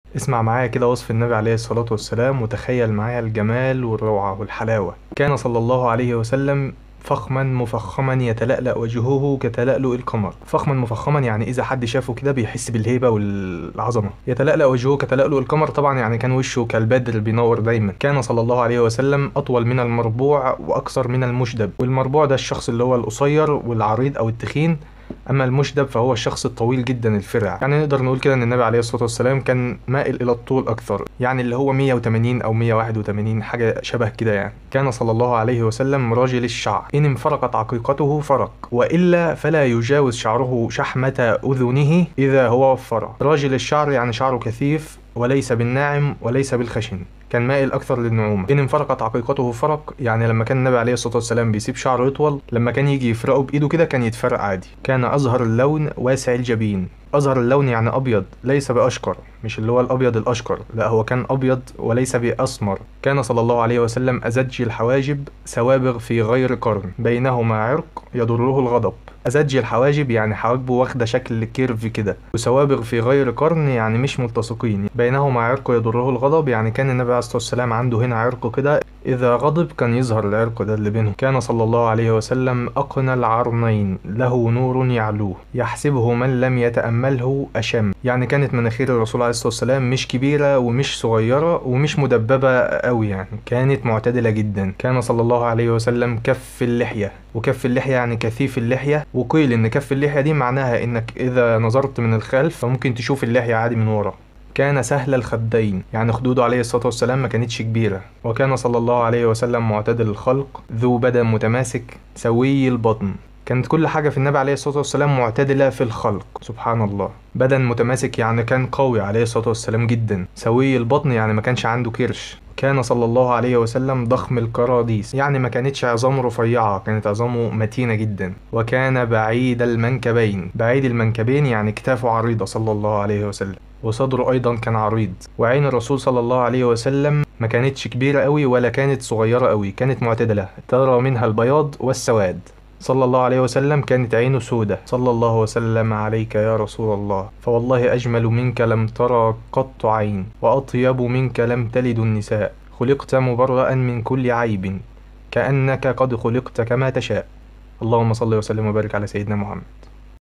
اسمع معايا كده وصف النبي عليه الصلاة والسلام وتخيل معايا الجمال والروعة والحلاوة كان صلى الله عليه وسلم فخما مفخما يتلألأ وجهه كتلألؤ القمر فخما مفخما يعني إذا حد شافه كده بيحس بالهيبة والعظمة يتلألأ وجهه كتلألؤ القمر طبعا يعني كان وشه كالبدر بينور دايما كان صلى الله عليه وسلم أطول من المربوع وأقصر من المشدب والمربوع ده الشخص اللي هو القصير والعريض أو التخين اما المشدب فهو الشخص الطويل جدا الفرع يعني نقدر نقول كده ان النبي عليه الصلاه والسلام كان مائل الى الطول اكثر يعني اللي هو 180 او 181 حاجه شبه كده يعني كان صلى الله عليه وسلم راجل الشعر ان انفرقت عقيقته فرق والا فلا يجاوز شعره شحمه اذنه اذا هو وفر راجل الشعر يعني شعره كثيف وليس بالناعم وليس بالخشن كان مائل اكثر للنعومه ان انفرقت عقيقته فرق يعني لما كان النبي عليه الصلاه والسلام بيسيب شعره يطول لما كان يجي يفرقه بايده كده كان يتفرق عادي كان ازهر اللون واسع الجبين أزهر اللون يعني أبيض ليس بأشقر مش اللي هو الأبيض الأشقر لا هو كان أبيض وليس بأسمر كان صلى الله عليه وسلم أزج الحواجب سوابغ في غير قرن بينهما عرق يضره الغضب أزج الحواجب يعني حواجبه واخدة شكل كيرف كده وسوابغ في غير قرن يعني مش ملتصقين بينهما عرق يضره الغضب يعني كان النبي عليه الصلاة والسلام عنده هنا عرق كده إذا غضب كان يظهر العرق ده اللي بينهم كان صلى الله عليه وسلم أقنى العرنين له نور يعلوه يحسبه من لم يتأمله أشم يعني كانت مناخير الرسول عليه الصلاة والسلام مش كبيرة ومش صغيرة ومش مدببة قوي يعني كانت معتدلة جدا كان صلى الله عليه وسلم كف اللحية وكف اللحية يعني كثيف اللحية وقيل إن كف اللحية دي معناها إنك إذا نظرت من الخلف فممكن تشوف اللحية عادي من ورا كان سهل الخدين يعني خدوده عليه الصلاة والسلام ما كانتش كبيرة وكان صلى الله عليه وسلم معتدل الخلق ذو بدن متماسك سوي البطن كانت كل حاجة في النبي عليه الصلاة والسلام معتدلة في الخلق سبحان الله بدن متماسك يعني كان قوي عليه الصلاة والسلام جدا سوي البطن يعني ما كانش عنده كرش كان صلى الله عليه وسلم ضخم الكراديس يعني ما كانتش عظامه رفيعة كانت عظامه متينة جدا وكان بعيد المنكبين بعيد المنكبين يعني كتافه عريضة صلى الله عليه وسلم وصدره أيضا كان عريض وعين الرسول صلى الله عليه وسلم ما كانتش كبيرة قوي ولا كانت صغيرة قوي كانت معتدلة ترى منها البياض والسواد صلى الله عليه وسلم كانت عينه سودة صلى الله وسلم عليك يا رسول الله فوالله أجمل منك لم ترى قط عين وأطيب منك لم تلد النساء خلقت مبرأ من كل عيب كأنك قد خلقت كما تشاء اللهم صل وسلم وبارك على سيدنا محمد